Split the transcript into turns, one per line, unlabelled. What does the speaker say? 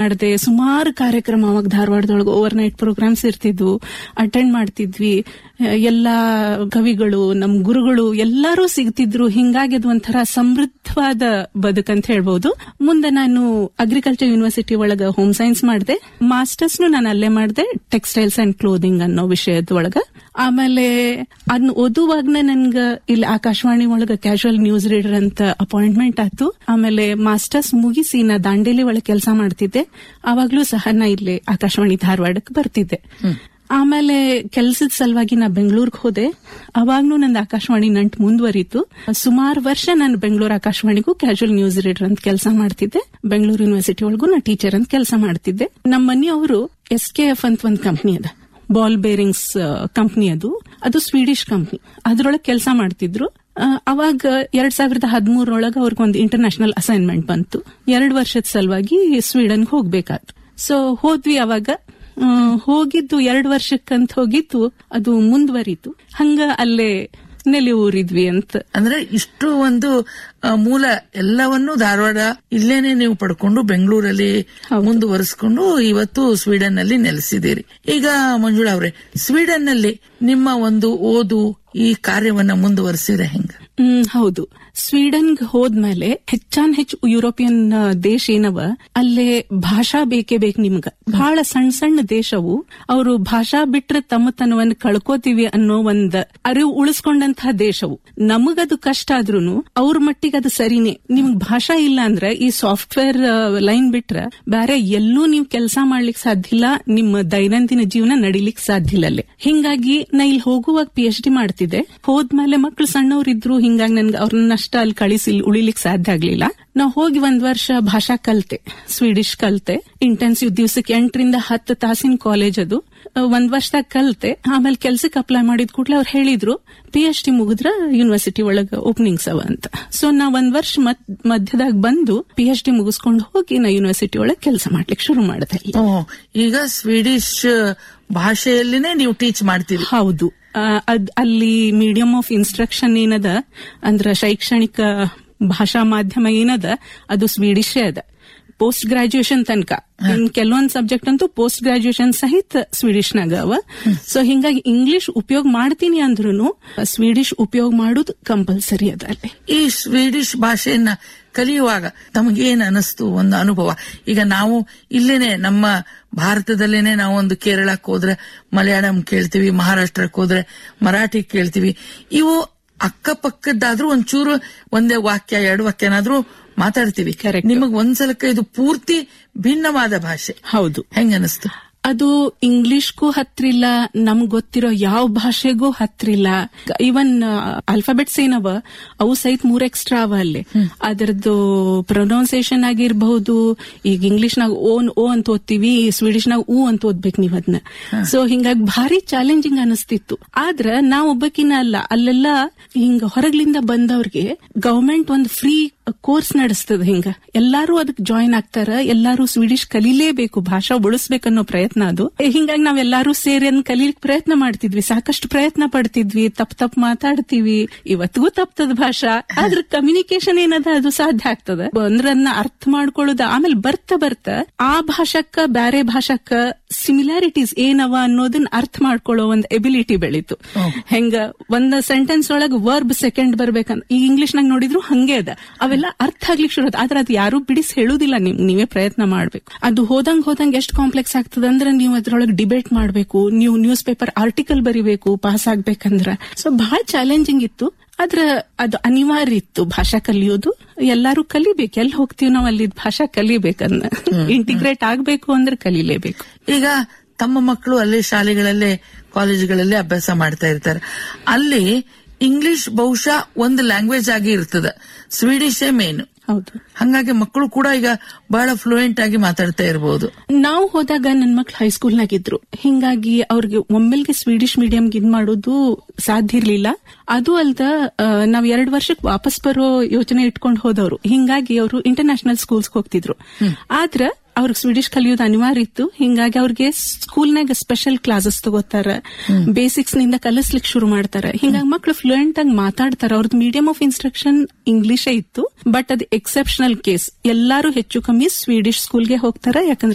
ಮಾಡಿದೆ ಸುಮಾರು ಕಾರ್ಯಕ್ರಮ ಅವಾಗ ಧಾರವಾಡದೊಳಗೆ ಓವರ್ ನೈಟ್ ಪ್ರೋಗ್ರಾಮ್ಸ್ ಇರ್ತಿದ್ವು ಅಟೆಂಡ್ ಮಾಡ್ತಿದ್ವಿ ಅಹ್, ಎಲ್ಲಾ ಕವಿಗಳು ನಮ್ ಗುರುಗಳು ಎಲ್ಲರೂ ಸಿಗ್ತಿದ್ರು ಹಿಂಗಾಗಿ ಅದು ಒಂಥರ ಸಮೃದ್ಧವಾದ ಬದುಕಂತ ಹೇಳ್ಬೋದು ಮುಂದೆ ನಾನು ಅಗ್ರಿಕಲ್ಚರ್ ಯೂನಿವರ್ಸಿಟಿ ಒಳಗ ಹೋಮ್ ಸೈನ್ಸ್ ಮಾಡಿದೆ ಮಾಸ್ಟರ್ಸ್ ನಾನು ಅಲ್ಲೇ ಮಾಡಿದೆ ಟೆಕ್ಸ್ಟೈಲ್ಸ್ ಅಂಡ್ ಕ್ಲೋದಿಂಗ್ ಅನ್ನೋ ವಿಷಯದ ಒಳಗ ಆಮೇಲೆ ಅದನ್ನ ಓದುವಾಗ್ನ ನನ್ಗ ಇಲ್ಲಿ ಆಕಾಶವಾಣಿ ಒಳಗ ಕ್ಯಾಶುವಲ್ ನ್ಯೂಸ್ ರೀಡರ್ ಅಂತ ಅಪಾಯಿಂಟ್ಮೆಂಟ್ ಆಯ್ತು ಆಮೇಲೆ ಮಾಸ್ಟರ್ಸ್ ಮುಗಿಸಿ ನಾ ದಾಂಡೇಲಿ ಒಳಗೆ ಕೆಲಸ ಮಾಡ್ತಿದ್ದೆ ಅವಾಗ್ಲೂ ಸಹ ನಾ ಇಲ್ಲಿ ಆಕಾಶವಾಣಿ ಧಾರವಾಡಕ್ಕೆ ಬರ್ತಿದ್ದೆ ಆಮೇಲೆ ಕೆಲ್ಸದ ಸಲುವಾಗಿ ನಾ ಬೆಂಗಳೂರಿಗೆ ಹೋದೆ ಅವಾಗ್ನೂ ನಂದು ಆಕಾಶವಾಣಿ ನಂಟು ಮುಂದುವರಿತು ಸುಮಾರು ವರ್ಷ ನಾನು ಬೆಂಗಳೂರು ಆಕಾಶವಾಣಿಗೂ ಕ್ಯಾಶುವಲ್ ನ್ಯೂಸ್ ರೀಡರ್ ಅಂತ ಕೆಲಸ ಮಾಡ್ತಿದ್ದೆ ಬೆಂಗಳೂರು ಯೂನಿವರ್ಸಿಟಿ ಒಳಗೂ ನಾ ಟೀಚರ್ ಅಂತ ಕೆಲಸ ಮಾಡ್ತಿದ್ದೆ ನಮ್ಮ ಮನೆಯವರು ಎಸ್ ಕೆ ಎಫ್ ಅಂತ ಒಂದು ಕಂಪ್ನಿ ಅದ ಬಾಲ್ ಬೇರಿಂಗ್ಸ್ ಕಂಪ್ನಿ ಅದು ಅದು ಸ್ವೀಡಿಶ್ ಕಂಪ್ನಿ ಅದ್ರೊಳಗೆ ಕೆಲಸ ಮಾಡ್ತಿದ್ರು ಆ, ಅವಾಗ ಎರಡ್ ಸಾವಿರದ ಹದಿಮೂರರೊಳಗೆ ಅವ್ರಿಗೆ ಒಂದು ಇಂಟರ್ನ್ಯಾಷನಲ್ ಅಸೈನ್ಮೆಂಟ್ ಬಂತು ಎರಡು ವರ್ಷದ ಸಲುವಾಗಿ ಸ್ವೀಡನ್ಗೆ ಹೋಗ್ಬೇಕಾಯ್ತು ಸೊ ಹೋದ್ವಿ ಅವಾಗ ಆ, ಹೋಗಿದ್ದು ಎರಡು ವರ್ಷಕ್ಕಂತ ಹೋಗಿದ್ದು ಅದು ಮುಂದುವರಿತು ಹಂಗ ಅಲ್ಲೇ ನೆಲೆ ಊರಿದ್ವಿ ಅಂತ
ಅಂದ್ರೆ ಇಷ್ಟು ಒಂದು ಆ, ಮೂಲ ಎಲ್ಲವನ್ನೂ ಧಾರವಾಡ ಇಲ್ಲೇನೆ ನೀವು ಪಡ್ಕೊಂಡು ಬೆಂಗಳೂರಲ್ಲಿ ಮುಂದುವರಿಸಿಕೊಂಡು ಇವತ್ತು ಸ್ವೀಡನ್ ನಲ್ಲಿ ನೆಲೆಸಿದ್ದೀರಿ ಈಗ ಮಂಜುಳಾ ಅವ್ರೆ ಸ್ವೀಡನ್ ನಲ್ಲಿ ನಿಮ್ಮ ಒಂದು ಓದು ಈ ಕಾರ್ಯವನ್ನ ಮುಂದುವರಿಸಿದ್ರೆ ಹೆಂಗ
ಹ್ಮ್ ಹೌದು ಸ್ವೀಡನ್ಗೆ ಹೋದ್ಮೇಲೆ ಹೆಚ್ಚಾನ್ ಹೆಚ್ಚು ಯುರೋಪಿಯನ್ ಆ, ದೇಶ ಏನವ ಅಲ್ಲೇ ಭಾಷಾ ಬೇಕೇ ಬೇಕು ನಿಮ್ಗ ಬಹಳ ಸಣ್ಣ ಸಣ್ಣ ದೇಶವು ಅವರು ಭಾಷಾ ಬಿಟ್ರೆ ತಮ್ಮತನವನ್ನ ಕಳ್ಕೋತೀವಿ ಅನ್ನೋ ಒಂದ್ ಅರಿವು ಉಳಿಸ್ಕೊಂಡಂತಹ ದೇಶವು ನಮಗದು ಕಷ್ಟ ಆದ್ರೂನು ಅವ್ರ ಮಟ್ಟಿಗೆ ಅದು ಸರಿನೇ ನಿಮ್ಗ್ ಭಾಷಾ ಇಲ್ಲ ಅಂದ್ರೆ ಈ ಸಾಫ್ಟ್ವೇರ್ ಲೈನ್ ಬಿಟ್ರೆ ಬೇರೆ ಎಲ್ಲೂ ನೀವು ಕೆಲಸ ಮಾಡ್ಲಿಕ್ಕೆ ಸಾಧ್ಯ ಇಲ್ಲ ನಿಮ್ಮ ದೈನಂದಿನ ಜೀವನ ನಡಿಲಿಕ್ಕೆ ಸಾಧ್ಯ ಇಲ್ಲ ಅಲ್ಲೇ ಹಿಂಗಾಗಿ ನಾ ಇಲ್ಲಿ ಹೋಗುವಾಗ ಪಿ ಎಚ್ ಡಿ ಮಾಡ್ತಿದ್ದೆ ಹೋದ್ಮೇಲೆ ಮಕ್ಳು ಸಣ್ಣವ್ರಿದ್ರು ಹಿಂಗಾಗಿ ನನ್ಗೆ ಅವ್ರನ್ನಷ್ಟ ಅಲ್ಲಿ ಕಳಿಸಿ ಇಲ್ಲಿ ಉಳಿಲಿಕ್ಕೆ ಸಾಧ್ಯ ಆಗ್ಲಿಲ್ಲ ನಾ ಹೋಗಿ ಒಂದ್ ವರ್ಷ ಭಾಷಾ ಕಲ್ತೆ ಸ್ವೀಡಿಶ್ ಕಲ್ತೆ ಇಂಟೆನ್ಸಿವ್ ದಿವ್ಸಕ್ಕೆ ಎಂಟರಿಂದ ಹತ್ತು ತಾಸಿನ ಕಾಲೇಜ್ ಅದು ಅಹ್, ಒಂದ್ ವರ್ಷದಾಗ ಕಲ್ತೆ ಆಮೇಲೆ ಕೆಲ್ಸಕ್ಕೆ ಅಪ್ಲೈ ಮಾಡಿದ ಕೂಡಲೇ ಅವ್ರು ಹೇಳಿದ್ರು ಪಿ ಎಚ್ ಡಿ ಮುಗಿದ್ರ ಯೂನಿವರ್ಸಿಟಿ ಒಳಗ ಓಪನಿಂಗ್ಸ್ ಅವ ಅಂತ ಸೊ ನಾ ಒಂದ್ ವರ್ಷ ಮತ್ ಮಧ್ಯದಾಗ ಬಂದು ಪಿ ಎಚ್ ಡಿ ಮುಗಿಸ್ಕೊಂಡು ಹೋಗಿ ನಾ ಯೂನಿವರ್ಸಿಟಿ ಒಳಗೆ ಕೆಲಸ ಮಾಡ್ಲಿಕ್ಕೆ ಶುರು ಮಾಡಿದೆ
ಓ ಈಗ ಸ್ವೀಡಿಶ್ ಭಾಷೆಯಲ್ಲಿನೇ ನೀವು ಟೀಚ್ ಮಾಡ್ತೀರಿ
ಹೌದು ಆ, ಅದ್ ಅಲ್ಲಿ ಮೀಡಿಯಂ ಆಫ್ ಇನ್ಸ್ಟ್ರಕ್ಷನ್ ಏನದ ಅಂದ್ರ ಶೈಕ್ಷಣಿಕ ಭಾಷಾ ಮಾಧ್ಯಮ ಏನದ ಅದು ಸ್ವೀಡಿಶೇ ಅದ ಪೋಸ್ಟ್ ಗ್ರಾಜುಯೇಷನ್ ತನಕ ಇನ್ ಕೆಲವೊಂದ್ ಸಬ್ಜೆಕ್ಟ್ ಅಂತೂ ಪೋಸ್ಟ್ ಗ್ರಾಜುಯೇಷನ್ ಸಹಿತ ಸ್ವೀಡಿಶ್ನಾಗ ಅವ ಸೊ ಹಿಂಗಾಗಿ ಇಂಗ್ಲಿಷ್ ಉಪಯೋಗ ಮಾಡ್ತೀನಿ ಅಂದ್ರೂ ಸ್ವೀಡಿಶ್ ಉಪಯೋಗ ಮಾಡೋದು ಕಂಪಲ್ಸರಿ ಅದ ಅಲ್ಲಿ
ಈ ಸ್ವೀಡಿಶ್ ಭಾಷೆಯನ್ನ ಕಲಿಯುವಾಗ ತಮಗೇನ್ ಅನಿಸ್ತು ಒಂದು ಅನುಭವ ಈಗ ನಾವು ಇಲ್ಲೇನೆ ನಮ್ಮ ಭಾರತದಲ್ಲೇನೆ ನಾವು ಒಂದು ಕೇರಳಕ್ಕೆ ಹೋದ್ರೆ ಮಲಯಾಳಂ ಕೇಳ್ತೀವಿ ಮಹಾರಾಷ್ಟ್ರಕ್ಕೆ ಹೋದ್ರೆ ಮರಾಠಿ ಕೇಳ್ತೀವಿ ಇವು ಅಕ್ಕಪಕ್ಕದ್ದಾದ್ರೂ ಒಂಚೂರು ಒಂದೇ ವಾಕ್ಯ ಎರಡು ವಾಕ್ಯನಾದ್ರೂ ಮಾತಾಡ್ತೀವಿ
Correct.
ನಿಮಗ್ ಒಂದ್ಸಲಕ್ಕೆ ಇದು ಪೂರ್ತಿ ಭಿನ್ನವಾದ ಭಾಷೆ
ಹೌದು
ಹೆಂಗ ಅನಿಸ್ತು
ಅದು ಇಂಗ್ಲಿಷ್ಗೂ ಹತ್ರಿಲ್ಲ ನಮ್ಗ್ ಗೊತ್ತಿರೋ ಯಾವ ಭಾಷೆಗೂ ಹತ್ರಿಲ್ಲ ಇವನ್ ಆಲ್ಫಾಬೆಟ್ಸ್ ಏನವ ಅವು ಸಹಿತ ಮೂರ್ ಎಕ್ಸ್ಟ್ರಾ ಅವ ಅಲ್ಲಿ ಅದರದ್ದು ಪ್ರೊನೌನ್ಸಿಯೇಷನ್ ಆಗಿರ್ಬಹುದು ಈಗ ಇಂಗ್ಲಿಷ್ನಾಗ ಓನ್ ಓ ಅಂತ ಓದ್ತೀವಿ ಸ್ವೀಡಿಶ್ನಾಗ ಊ ಅಂತ ಓದ್ಬೇಕು ನೀವ್ ಅದನ್ನ ಸೊ ಹಿಂಗಾಗಿ ಭಾರಿ ಚಾಲೆಂಜಿಂಗ್ ಅನಿಸ್ತಿತ್ತು ಆದ್ರ ನಾವ್ ಒಬ್ಬಕಿನ ಅಲ್ಲ ಅಲ್ಲೆಲ್ಲ ಹಿಂಗ ಹೊರಗ್ಲಿಂದ ಬಂದವ್ರಿಗೆ ಗವರ್ಮೆಂಟ್ ಒಂದು ಫ್ರೀ ಕೋರ್ಸ್ ನಡೆಸ್ತದ ಹಿಂಗ ಎಲ್ಲಾರು ಅದಕ್ ಜಾಯಿನ್ ಆಗ್ತಾರ ಎಲ್ಲಾರು ಸ್ವೀಡಿಶ್ ಕಲೀಲೇಬೇಕು ಭಾಷಾ ಉಳಿಸ್ಬೇಕನ್ನೋ ಪ್ರಯತ್ನ ಅದು ಏ, ಹಿಂಗಾಗಿ ನಾವೆಲ್ಲಾರು ಸೇರಿ ಅದನ್ನ ಕಲೀಲಿಕ್ ಪ್ರಯತ್ನ ಮಾಡ್ತಿದ್ವಿ ಸಾಕಷ್ಟು ಪ್ರಯತ್ನ ಪಡ್ತಿದ್ವಿ ತಪ್ ತಪ್ ಮಾತಾಡ್ತೀವಿ ಇವತ್ತಿಗೂ ತಪ್ತದ ಭಾಷಾ ಆದ್ರ ಕಮ್ಯುನಿಕೇಶನ್ ಏನದ ಅದು ಸಾಧ್ಯ ಆಗ್ತದ ಅಂದ್ರೆ ಅದನ್ನ ಅರ್ಥ ಮಾಡ್ಕೊಳ್ಳೋದ ಆಮೇಲೆ ಬರ್ತಾ ಬರ್ತಾ ಆ ಭಾಷಕ್ಕ ಬ್ಯಾರೆ ಭಾಷಕ್ಕ ಸಿಮಿಲಾರಿಟೀಸ್ ಏನವ ಅನ್ನೋದನ್ನ ಅರ್ಥ ಮಾಡ್ಕೊಳ್ಳೋ ಒಂದ್ ಎಬಿಲಿಟಿ ಬೆಳೀತು ಹೆಂಗ ಒಂದ್ ಸೆಂಟೆನ್ಸ್ ಒಳಗ ವರ್ಬ್ ಸೆಕೆಂಡ್ ಬರ್ಬೇಕಂತ ಈಗ ಇಂಗ್ಲಿಷ್ ನಾಗ ನೋಡಿದ್ರು ಹಂಗೆ ಅದ ಅವೆಲ್ಲ ಅರ್ಥ ಆಗ್ಲಿಕ್ಕೆ ಶುರು ಆಯ್ತು. ಆದ್ರೆ ಅದು ಯಾರು ಬಿಡಿಸಿ ಹೇಳುದಿಲ್ಲ ನಿಮ್ ನೀವೇ ಪ್ರಯತ್ನ ಮಾಡ್ಬೇಕು ಅದು ಹೋದಂಗ್ ಹೋದಂಗ್ ಎಷ್ಟು ಕಾಂಪ್ಲೆಕ್ಸ್ ಆಗ್ತದೆ ಅಂದ್ರೆ ನೀವು ಅದ್ರೊಳಗೆ ಡಿಬೇಟ್ ಮಾಡ್ಬೇಕು ನೀವು ನ್ಯೂಸ್ ಪೇಪರ್ ಆರ್ಟಿಕಲ್ ಬರಿಬೇಕು ಪಾಸ್ ಆಗ್ಬೇಕಂದ್ರ ಸೊ ಬಹಳ ಚಾಲೆಂಜಿಂಗ್ ಇತ್ತು ಆದ್ರ ಅದು ಅನಿವಾರ್ಯ ಇತ್ತು ಭಾಷಾ ಕಲಿಯೋದು ಎಲ್ಲಾರು ಕಲಿಬೇಕು ಎಲ್ಲಿ ಹೋಗ್ತೀವಿ ನಾವು ಅಲ್ಲಿ ಭಾಷಾ ಕಲಿಬೇಕನ್ನ ಇಂಟಿಗ್ರೇಟ್ ಆಗ್ಬೇಕು ಅಂದ್ರೆ ಕಲಿಲೇಬೇಕು
ಈಗ ತಮ್ಮ ಮಕ್ಕಳು ಅಲ್ಲೇ ಶಾಲೆಗಳಲ್ಲೇ ಕಾಲೇಜುಗಳಲ್ಲೇ ಅಭ್ಯಾಸ ಮಾಡ್ತಾ ಇರ್ತಾರೆ ಅಲ್ಲಿ ಇಂಗ್ಲಿಷ್ ಬಹುಶಃ ಒಂದು ಲ್ಯಾಂಗ್ವೇಜ್ ಆಗಿ ಇರ್ತದ ಸ್ವೀಡಿಶೇ ಮೇನ್
ಹೌದು
ಹಂಗಾಗಿ ಮಕ್ಕಳು ಕೂಡ ಈಗ ಬಹಳ ಫ್ಲೂಯೆಂಟ್ ಆಗಿ ಮಾತಾಡ್ತಾ ಇರಬಹುದು
ನಾವು ಹೋದಾಗ ನನ್ ಮಕ್ಳು ಹೈಸ್ಕೂಲ್ನಾಗಿದ್ರು ಹಿಂಗಾಗಿ ಅವ್ರಿಗೆ ಒಮ್ಮೆಲ್ಗೆ ಸ್ವೀಡಿಶ್ ಮೀಡಿಯಂ ಇದ್ ಮಾಡೋದು ಸಾಧ್ಯ ಇರ್ಲಿಲ್ಲ ಅದು ಅಲ್ದ ಆ, ನಾವ್ ಎರಡ್ ವರ್ಷಕ್ಕೆ ವಾಪಸ್ ಬರೋ ಯೋಚನೆ ಇಟ್ಕೊಂಡು ಹೋದವರು ಹಿಂಗಾಗಿ ಅವರು ಇಂಟರ್ನ್ಯಾಷನಲ್ ಸ್ಕೂಲ್ಸ್ ಹೋಗ್ತಿದ್ರು ಆದ್ರ ಅವ್ರಿಗೆ ಸ್ವೀಡಿಶ್ ಕಲಿಯೋದು ಅನಿವಾರ್ಯ ಇತ್ತು ಹಿಂಗಾಗಿ ಅವ್ರಿಗೆ ಸ್ಕೂಲ್ನಾಗ ಸ್ಪೆಷಲ್ ಕ್ಲಾಸಸ್ ತಗೋತಾರ ಬೇಸಿಕ್ಸ್ ನಿಂದ ಕಲಿಸ್ಲಿಕ್ಕೆ ಶುರು ಮಾಡ್ತಾರ ಹಿಂಗಾಗಿ ಮಕ್ಳು ಫ್ಲೂಯೆಂಟ್ ಆಗಿ ಮಾತಾಡ್ತಾರ ಅವ್ರದ್ದು ಮೀಡಿಯಂ ಆಫ್ ಇನ್ಸ್ಟ್ರಕ್ಷನ್ ಇಂಗ್ಲಿಷೇ ಇತ್ತು ಬಟ್ ಅದು ಎಕ್ಸೆಪ್ಷನಲ್ ಕೇಸ್ ಎಲ್ಲಾರು ಹೆಚ್ಚು ಕಮ್ಮಿ ಸ್ವೀಡಿಶ್ ಸ್ಕೂಲ್ಗೆ ಹೋಗ್ತಾರ ಯಾಕಂದ್ರೆ